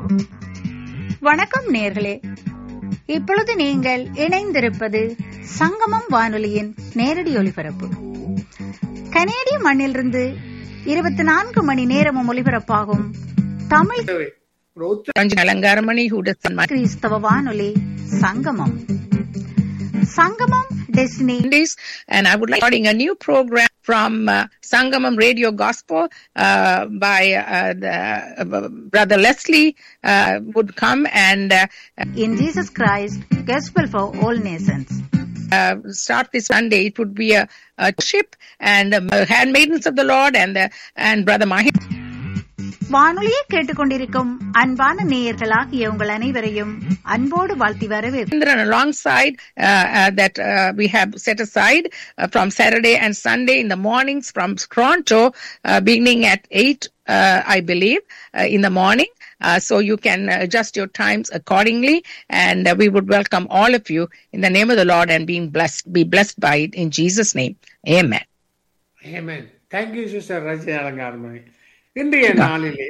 வணக்கம் நேர்களே இப்பொழுது நீங்கள் இணைந்திருப்பது சங்கமம் வானொலியின் நேரடி ஒலிபரப்பு கனேடிய மண்ணிலிருந்து இருபத்தி நான்கு மணி நேரமும் ஒலிபரப்பாகும் Tamil Ranjan Alangaramani, who does my கிறிஸ்தவ வானொலி Sangamam Sangamam destiny Mondays, and I would like starting a new program from uh, Sangamam Radio Gospel uh, by uh, the, uh, Brother Leslie uh, would come and uh, in Jesus Christ gospel for all nations uh, start this Sunday. It would be a, a ship and um, handmaidens of the Lord and the, and Brother Mahi. வானொலியை கேட்டுக்கொண்டிருக்கும் அன்பான நேயர்களாகிய உங்கள் அனைவரையும் அன்போடு வாழ்த்தி வரவேற்கிறேன் And alongside uh, uh, that uh, we have set aside uh, from Saturday and Sunday in the mornings from Toronto, uh, beginning at 8, uh, I believe, uh, in the morning. Uh, so you can adjust your times accordingly, and uh, we would welcome all of you in the name of the Lord and being blessed, be blessed by it in Jesus' name. Amen. Amen. Thank you, Sister Rajin Alangarmani. இன்றைய நாளிலே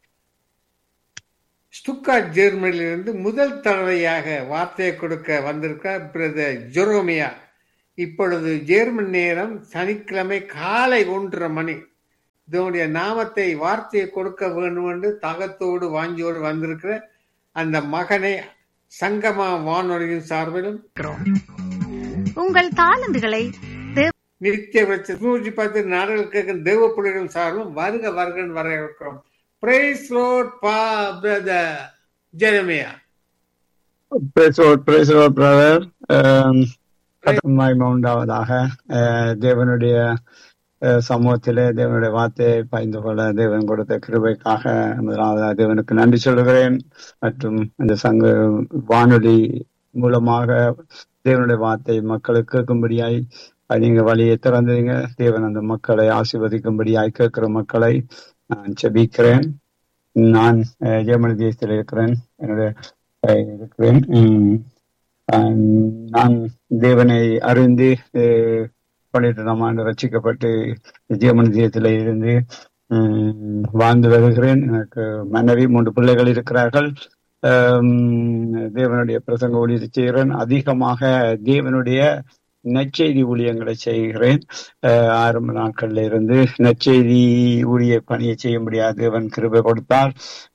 ஸ்டுக்காட் ஜெர்மனியிலிருந்து முதல் தடவையாக வார்த்தையை கொடுக்க வந்திருக்க brother ஜெரோமியா இப்பொழுது German நேரம் சனிக்கிழமை காலை ஒன்றரை மணி இதனுடைய நாமத்தை வார்த்தையை கொடுக்க வேண்டும் என்று தகத்தோடு வாஞ்சியோடு வந்திருக்கிற அந்த மகனை சங்கமா வானொலியின் சார்பிலும் உங்கள் தாளந்துகளை தேவ நித்திய வச்சு நூற்றி பத்து நாடுகள் கேட்கும் தேவ பிள்ளைகள் சார்பிலும் வருக வருகன்னு வர இருக்கிறோம் பிரைஸ் லோட் பா brother Jeremiah Praise Lord, praise Lord, brother. Um, மகிமை உண்டாவதாக அஹ், தேவனுடைய அஹ், சமூகத்திலே தேவனுடைய வார்த்தையை பயந்து கொள்ள தேவன் கொடுத்த கிருபைக்காக முதலாவதாக தேவனுக்கு நன்றி சொல்கிறேன் மற்றும் இந்த சங்க வானொலி மூலமாக தேவனுடைய வார்த்தை மக்களுக்கு கேட்கும்படியாய் அஹ், நீங்க வழியை திறந்தீங்க தேவன் அந்த மக்களை ஆசீர்வதிக்கும்படியாய் கேட்கிற மக்களை நான் செபிக்கிறேன் நான் அஹ், ஜெர்மனி தேசத்தில் இருக்கிறேன் என்னுடைய அஹ், இருக்கிறேன் உம், ஆஹ் நான் தேவனை அறிந்து அஹ், பன்னிரெண்டாம் ஆண்டு ரட்சிக்கப்பட்டு ஜெயமனிதயத்தில் இருந்து உம், வாழ்ந்து வருகிறேன் எனக்கு மனைவி மூன்று பிள்ளைகள் இருக்கிறார்கள் ஆம், தேவனுடைய பிரசங்க ஊழியத்தை செய்கிறேன் அதிகமாக தேவனுடைய நற்செய்தி ஊழியங்களை செய்கிறேன் அஹ், ஆரம்ப நாட்கள்ல இருந்து நற்செய்தி ஊழிய பணியை செய்ய முடியாது தேவன் கிருபை கொடுத்தார்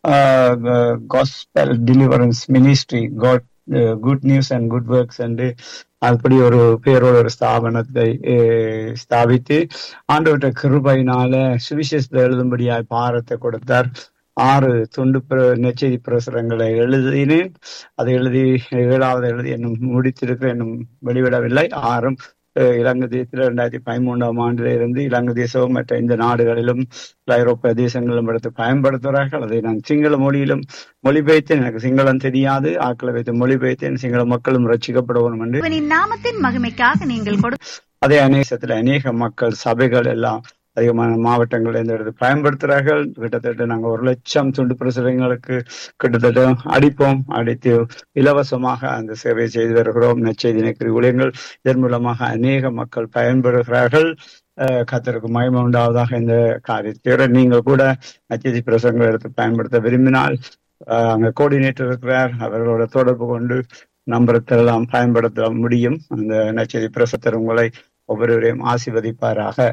gospel deliverance ministry God good news and good works என்று அப்படி ஒரு பேரோட ஒரு ஸ்தாபனத்தை அஹ், ஸ்தாபித்து ஆண்டவற்ற கிருபையினால சுவிசேஷத்தை எழுதும்படியாய் பாரத்தை கொடுத்தார் ஆறு துண்டு பிர- நெச்செய்தி பிரசுரங்களை எழுதினேன் அதை எழுதி ஏழாவது எழுதி இன்னும் முடித்திருக்கிற இன்னும் வெளிவிடவில்லை ஆறும் அஹ், இலங்கை தேசத்தில் இரண்டாயிரத்தி பதிமூன்றாம் ஆண்டில இருந்து இலங்கை தேசம் மற்ற இந்த நாடுகளிலும் ஐரோப்பிய தேசங்களிலும் எடுத்து பயன்படுத்துகிறார்கள் அதை நான் சிங்கள மொழியிலும் மொழிபெயர்த்தேன் எனக்கு சிங்களம் தெரியாது ஆக்களை வைத்து மொழிபெயர்த்தேன் சிங்கள மக்களும் ரட்சிக்கப்படணும் என்று தேவனின் நாமத்தின் மகிமைக்காக நீங்கள் கொடு அதே அநேசத்துல அநேக மக்கள் சபைகள் எல்லாம் அதிகமான மாவட்டங்கள் இந்த எடுத்து பயன்படுத்துறார்கள் கிட்டத்தட்ட நாங்க ஒரு லட்சம் துண்டு பிரசுரங்களுக்கு கிட்டத்தட்ட அடிப்போம் அடித்து இலவசமாக அந்த சேவை செய்து வருகிறோம் நற்செய்தி நெக்கிரி ஊழியங்கள் இதன் மூலமாக அநேக மக்கள் பயன்பெறுகிறார்கள் அஹ் கர்த்தருக்கு மகிமை உண்டாவதாக இந்த காரியத்தை நீங்கள் கூட நச்செய்தி பிரசங்களை எடுத்து பயன்படுத்த விரும்பினால் அஹ் அங்க கோஆர்டினேட்டர் இருக்கிறார் அவர்களோட தொடர்பு கொண்டு நம்பரத்தெல்லாம் பயன்படுத்த முடியும் அந்த நச்செய்தி பிரசத்தர் உங்களை ஒவ்வொருவரையும் ஆசீர்வதிப்பாராக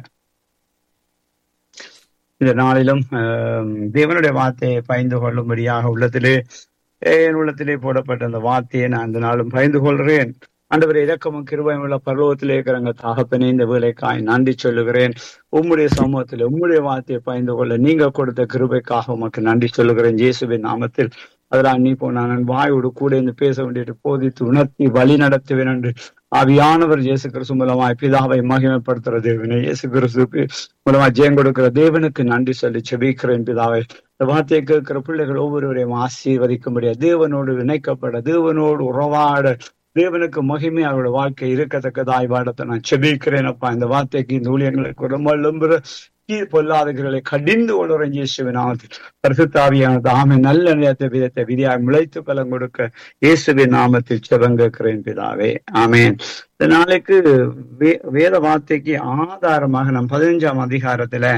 இந்த நாளிலும் ஆம், தேவனுடைய வார்த்தையை பயந்து கொள்ளும்படியாக உள்ளத்திலே என் உள்ளத்திலே போடப்பட்ட அந்த வார்த்தையை நான் இந்த நாளும் பயந்து கொள்கிறேன் ஆண்டவரே இரக்கமும் கிருபையும் உள்ள பரலோகத்திலே இருக்கிறங்க தகப்பனே இந்த வேலைக்காய் நன்றி சொல்லுகிறேன் உம்முடைய சமூகத்தில் உம்முடைய வார்த்தையை பயந்து கொள்ள நீங்க கொடுத்த கிருபைக்காக உமக்கு நன்றி சொல்லுகிறேன் இயேசுவின் நாமத்தில் அதெல்லாம் நீ போனா நான் வாயோடு கூட இருந்து பேச வேண்டியது போதித்து உணர்த்தி வழி நடத்துவேன் என்று ஆவியானவர் இயேசு கிறிஸ்து மூலமாய் பிதாவை மகிமைப்படுத்துற தேவனே இயேசு கிறிஸ்துக்கு மூலமா ஜெயம் கொடுக்கிற தேவனுக்கு நன்றி சொல்லி செபிக்கிறேன் பிதாவை இந்த வார்த்தையை கேட்கிற பிள்ளைகள் ஒவ்வொருவரையும் ஆசீர்வதிக்கும்படியா தேவனோடு இணைக்கப்பட தேவனோடு உறவாட தேவனுக்கு மகிமை அவருடைய வாழ்க்கை இருக்கத்தக்கதாய் வாடத்தை நான் செபிக்கிறேன் அப்பா இந்த வார்த்தைக்கு இந்த ஊழியங்களுக்கு ரொம்ப எழும்புற தீர் பொல்லாதவர்களை கடிந்து கொள்ளுறேன் இயேசுவின் நாமத்தில் பரிசுத்தாவியானது ஆமை நல்ல நேரத்தை விதத்தை விதியாய் முளைத்து பலம் கொடுக்க இயேசுவின் நாமத்தில் செவங்கக்கிறேன் பிதாவே ஆமேன் இந்த நாளைக்கு வே- வேத வார்த்தைக்கு ஆதாரமாக நம் பதினஞ்சாம் அதிகாரத்துல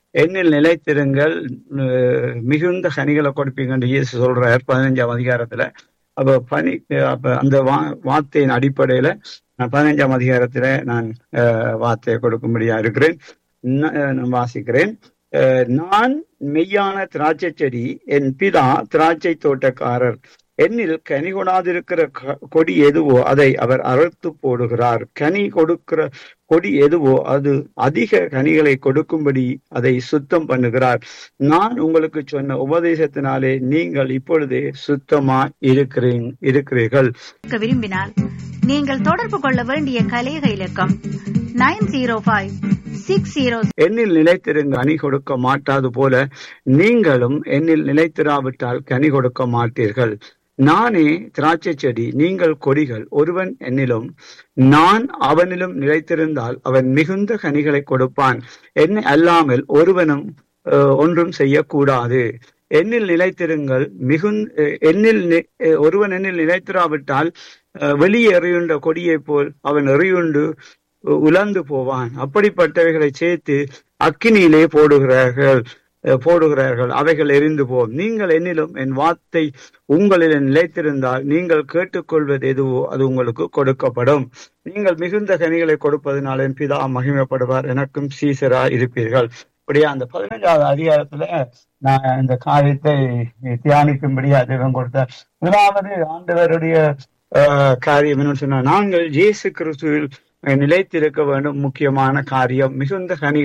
என்னில் நிலைத்திருங்கள் அஹ், மிகுந்த கனிகளை கொடுப்பீங்கன்னு இயேசு சொல்றார் பதினஞ்சாம் அதிகாரத்துல அப்ப பனி அப்ப அந்த வா- வார்த்தையின் அடிப்படையில நான் பதினஞ்சாம் அதிகாரத்துல நான் அஹ், வார்த்தையை கொடுக்கும்படியா இருக்கிறேன் ந- அஹ், நான் வாசிக்கிறேன் அஹ், நான் மெய்யான திராட்சை செடி என் பிதா திராட்சை தோட்டக்காரர் என்னில் கனி கொடாதிருக்கிற க- கொடி எதுவோ அதை அவர் அறுத்து போடுகிறார் கனி கொடுக்கிற கொடி எதுவோ அது அதிக கனிகளை கொடுக்கும்படி அதை சுத்தம் பண்ணுகிறார் நான் உங்களுக்கு சொன்ன உபதேசத்தினாலே நீங்கள் இப்பொழுதே சுத்தமா இருக்கிறீங் இருக்கிறீர்கள் கேட்க விரும்பினால் நீங்கள் தொடர்பு கொள்ள வேண்டிய கலையக இலக்கம் nine zero five six zero என்னில் நிலைத்திருங்க கனி கொடுக்க மாட்டாது போல நீங்களும் என்னில் நிலைத்திராவிட்டால் கனி கொடுக்க மாட்டீர்கள் நானே திராட்சை செடி நீங்கள் கொடிகள் ஒருவன் என்னிலும் நான் அவனிலும் நிலைத்திருந்தால் அவன் மிகுந்த கனிகளை கொடுப்பான் என்னை அல்லாமல் ஒருவனும் அஹ், ஒன்றும் செய்யக்கூடாது என்னில் நிலைத்திருங்கள் மிகுந் அஹ், என்னில் நி- அஹ், ஒருவன் என்னில் நிலைத்திராவிட்டால் அஹ், வெளியே எறியுண்ட கொடியைப் போல் அவன் எறியுண்டு உலர்ந்து போவான் அப்படிப்பட்டவைகளை சேர்த்து அக்கினியிலே போடுகிறார்கள் அஹ், போடுகிறார்கள் அவைகள் எரிந்து போம் நீங்கள் என்னிலும் என் வார்த்தை உங்களில் நிலைத்திருந்தால் நீங்கள் கேட்டுக்கொள்வது எதுவோ அது உங்களுக்கு கொடுக்கப்படும் நீங்கள் மிகுந்த கனிகளை கொடுப்பதனால் என் பிதா மகிமைப்படுவார் எனக்கும் சீசரா இருப்பீர்கள் இப்படியா அந்த பதினஞ்சாவது அதிகாரத்துல நான் இந்த காரியத்தை தியானிக்கும்படியா தேவன் கொடுத்தார் முதலாவது ஆண்டவருடைய அஹ், காரியம் என்னன்னு சொன்னா நாங்கள் இயேசு கிறிஸ்துவில் நிலைத்திருக்க வேண்டும் முக்கியமான காரியம் மிகுந்த கனி